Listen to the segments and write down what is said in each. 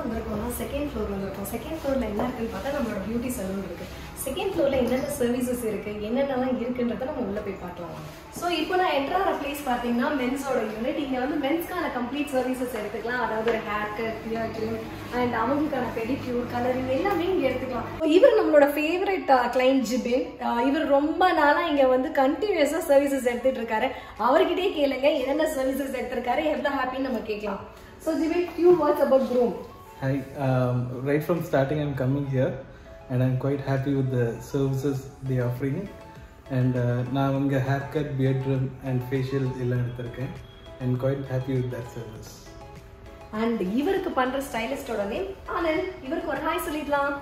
வந்திருக்கோம்னா second floor வந்திருக்கோம் second ஃப்ளோரில் என்ன இருக்குன்னு பார்த்தா நம்மளோட பியூட்டி சலூன் இருக்கு செகண்ட் ஃப்ளோரில் என்னென்ன சர்வீசஸ் இருக்கு என்னென்னலாம் இருக்குன்றத நம்ம உள்ள போய் பார்க்கலாம் ஸோ இப்போ நான் என்ட்ராகிற பிளேஸ் பார்த்தீங்கன்னா மென்ஸோட யூனிட் இங்கே வந்து மென்ஸ்க்கான கம்ப்ளீட் சர்வீசஸ் எடுத்துக்கலாம் அதாவது ஒரு hair cut beard trim and அவங்களுக்கான பெடிக்யூர் கலரிங் எல்லாமே இங்கே எடுத்துக்கலாம் இவர் நம்மளோட ஃபேவரட் கிளைண்ட் ஜிபின் இவர் ரொம்ப நாளாக இங்கே வந்து கண்டினியூஸாக சர்வீசஸ் எடுத்துட்டு இருக்காரு அவர்கிட்டயே கேளுங்க என்னென்ன சர்வீசஸ் எடுத்திருக்காரு எவ்வளோ ஹாப்பின்னு நம்ம கேட்கலாம் so Jibin few words about Groom Hi, um, right from starting, I'm coming here and I'm quite happy with the services they are offering. And uh, நான் உங்க hair cut beard trim and facial எல்லாம் எடுத்திருக்கேன் and quite happy with that service and இவருக்கு பண்ற ஸ்டைலிஸ்டோட name Anand இவருக்கு ஒரு hi சொல்லிடலாம்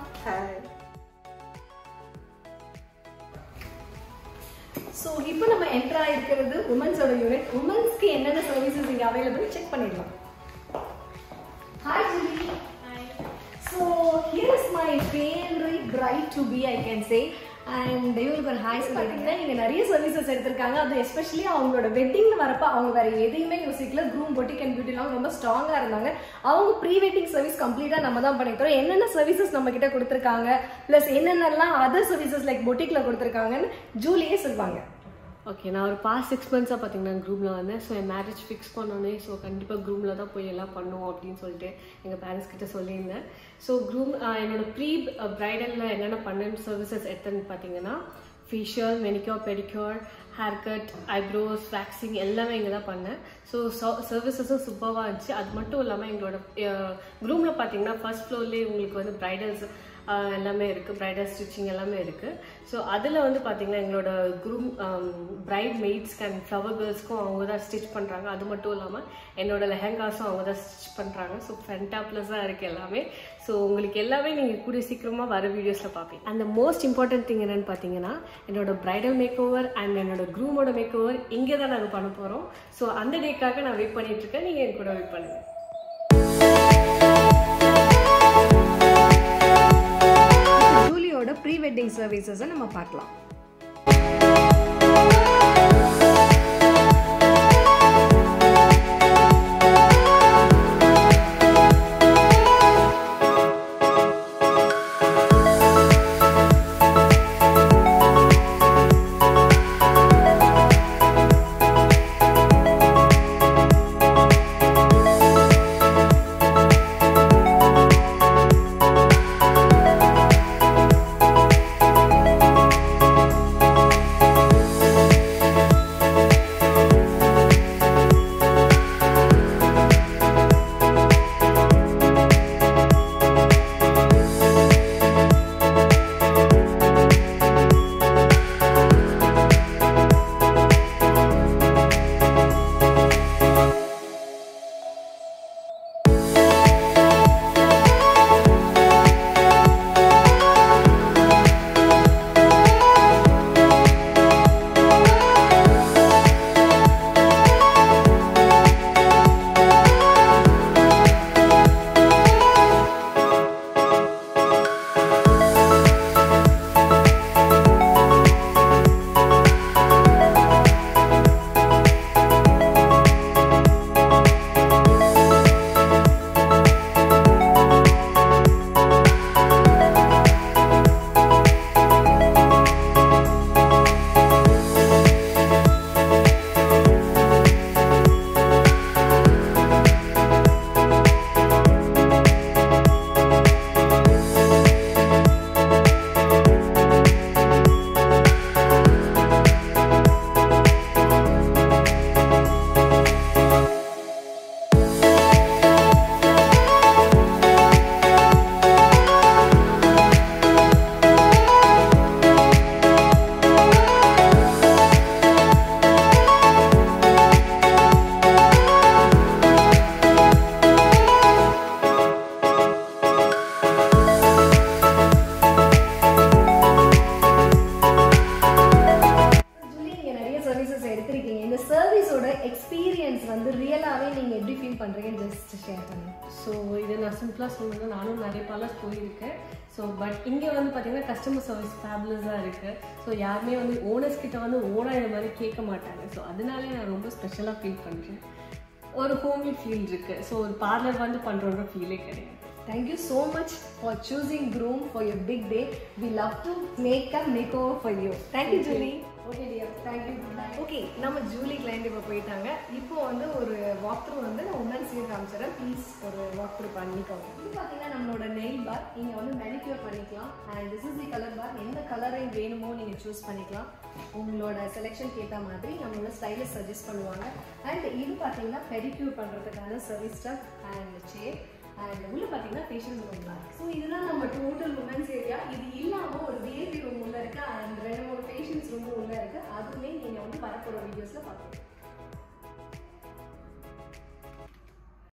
so இப்போ நம்ம என்டர் ஆயிருக்கிறது உமன்ஸோட யூனிட் உமன்ஸ்க்கு என்னென்ன சர்வீசஸ் இங்கே அவைலபிள் செக் பண்ணிடலாம் hi Julie so here is my favourite bride to be I can say and இவங்களுக்கு ஒரு ஹாய் சொல்லிட்டீங்கன்னா இங்கே நிறைய சர்வீசஸ் எடுத்திருக்காங்க அது எஸ்பெஷலி அவங்களோட வெட்டிங்னு வரப்ப அவங்க வேற எதையுமே யோசிக்கல க்ரூம் பொட்டிக் அண்ட் பியூட்டிலாம் ரொம்ப ஸ்ட்ராங்காக இருந்தாங்க அவங்க ப்ரீ வெட்டிங் சர்வீஸ் கம்ப்ளீட்டாக நம்ம தான் பண்ணிக்கிறோம் என்னென்ன சர்வீசஸ் நம்ம கிட்ட கொடுத்துருக்காங்க ப்ளஸ் என்னென்னலாம் அதர் சர்வீசஸ் லைக் பொட்டிக்ல கொடுத்துருக்காங்கன்னு ஜூலியே சொல்லுவாங்க ஓகே நான் ஒரு பாஸ்ட் சிக்ஸ் மந்த்ஸாக பார்த்தீங்கன்னா குரூமில் வந்தேன் ஸோ என் மேரேஜ் ஃபிக்ஸ் பண்ணோன்னே ஸோ கண்டிப்பாக குரூமில் தான் போய் எல்லாம் பண்ணுவோம் அப்படின்னு சொல்லிட்டு எங்கள் பேரண்ட்ஸ் கிட்ட சொல்லியிருந்தேன் ஸோ குரூம் என்னோட ப்ரீ ப்ரைடலில் என்னென்ன பண்ணேன் சர்வீசஸ் எடுத்தேன்னு பார்த்தீங்கன்னா facial manicure pedicure hair cut eyebrows waxing எல்லாமே இங்கே தான் பண்ணேன் ஸோ சர்வீசஸும் சூப்பராக இருந்துச்சு அது மட்டும் இல்லாமல் எங்களோட குரூமில் பார்த்தீங்கன்னா ஃபர்ஸ்ட் ஃப்ளோர்லேயே உங்களுக்கு வந்து ப்ரைடல்ஸ் எல்லாமே இருக்குது ப்ரைடல் ஸ்டிச்சிங் எல்லாமே இருக்குது ஸோ அதில் வந்து பார்த்தீங்கன்னா எங்களோட குரூம் பிரைட் மெய்ட்ஸ்க்கு அண்ட் ஃப்ளவர் கேர்ள்ஸ்க்கும் அவங்க தான் ஸ்டிச் பண்ணுறாங்க அது மட்டும் இல்லாமல் என்னோட லெஹங்காஸும் அவங்க தான் ஸ்டிச் பண்ணுறாங்க ஸோ ஃபென்டாப்லஸாக இருக்குது எல்லாமே ஸோ உங்களுக்கு எல்லாமே நீங்கள் கூடிய சீக்கிரமாக வர வீடியோஸில் பார்ப்பீங்க அந்த மோஸ்ட் இம்பார்ட்டன்ட் திங் என்னென்னு பார்த்தீங்கன்னா என்னோட பிரைடல் மேக் ஓவர் அண்ட் என்னோட க்ரூமோட மேக் ஓவர் இங்கே தான் நாங்கள் பண்ண போகிறோம் ஸோ அந்த டேக்காக நான் வெயிட் பண்ணிட்டு இருக்கேன் நீங்கள் என் கூட வெயிட் பண்ணுங்கள் ஜூலியோட ப்ரீ வெட்டிங் சர்வீசஸை நம்ம பார்க்கலாம் எக்ஸ்பீரியன்ஸ் வந்து ரியலாகவே நீங்கள் எப்படி ஃபீல் பண்ணுறீங்கன்னு ஜஸ்ட் ஷேர் பண்ணுங்க ஸோ இதை நான் சிம்பிளாக சொல்லணும்னா நானும் நிறைய பார்லர்ஸ் போயிருக்கேன் ஸோ பட் இங்கே வந்து பார்த்தீங்கன்னா கஸ்டமர் சர்வீஸ் ஃபேபுலஸாக இருக்குது ஸோ யாருமே வந்து ஓனர்ஸ் கிட்ட வந்து ஓனாக இந்த மாதிரி கேட்க மாட்டாங்க ஸோ அதனாலே நான் ரொம்ப ஸ்பெஷலாக ஃபீல் பண்ணுறேன் ஒரு ஹோம்லி ஃபீல் இருக்குது ஸோ ஒரு பார்லர் வந்து பண்ணுறோன்ற ஃபீலே கிடையாது Thank you so much for choosing Groom for your big day. We love to make a makeover for you. Thank you, Julie. Okay dear thank you okay நம்ம Julie client இப்போ போயிட்டாங்க இப்போ வந்து ஒரு வாக் த்ரூ வந்து நான் உமன்ஸையும் காமிச்சிடறேன் ப்ளீஸ் ஒரு வாக் த்ரூ பண்ணிக்கோங்க இது பார்த்தீங்கன்னா நம்மளோட நெயில் பார் நீங்கள் வந்து மெனிக்யூர் பண்ணிக்கலாம் and this is the colour bar எந்த கலரை வேணுமோ நீங்கள் சூஸ் பண்ணிக்கலாம் உங்களோட செலெக்ஷனுக்கு ஏற்ற மாதிரி நம்மளோட ஸ்டைலிஷ் சஜஸ்ட் பண்ணுவாங்க அண்ட் இது பார்த்தீங்கன்னா பெடிக்யூர் பண்ணுறதுக்கான service stuff and chair and உள்ள பார்த்தீங்கன்னா ஃபேஷியல் ரூம் தான் ஸோ இதுதான் நம்ம டோட்டல் உமன்ஸ் ஏரியா இது இல்லாமல் ஒரு பேபி ரூம் உள்ள இருக்கு அண்ட் ரெண்டு மூணு ஃபேஷியல்ஸ் ரூமும் உள்ள இருக்கு அதுவுமே நீங்கள் வந்து வரப்போகிற வீடியோஸில் பார்க்கலாம்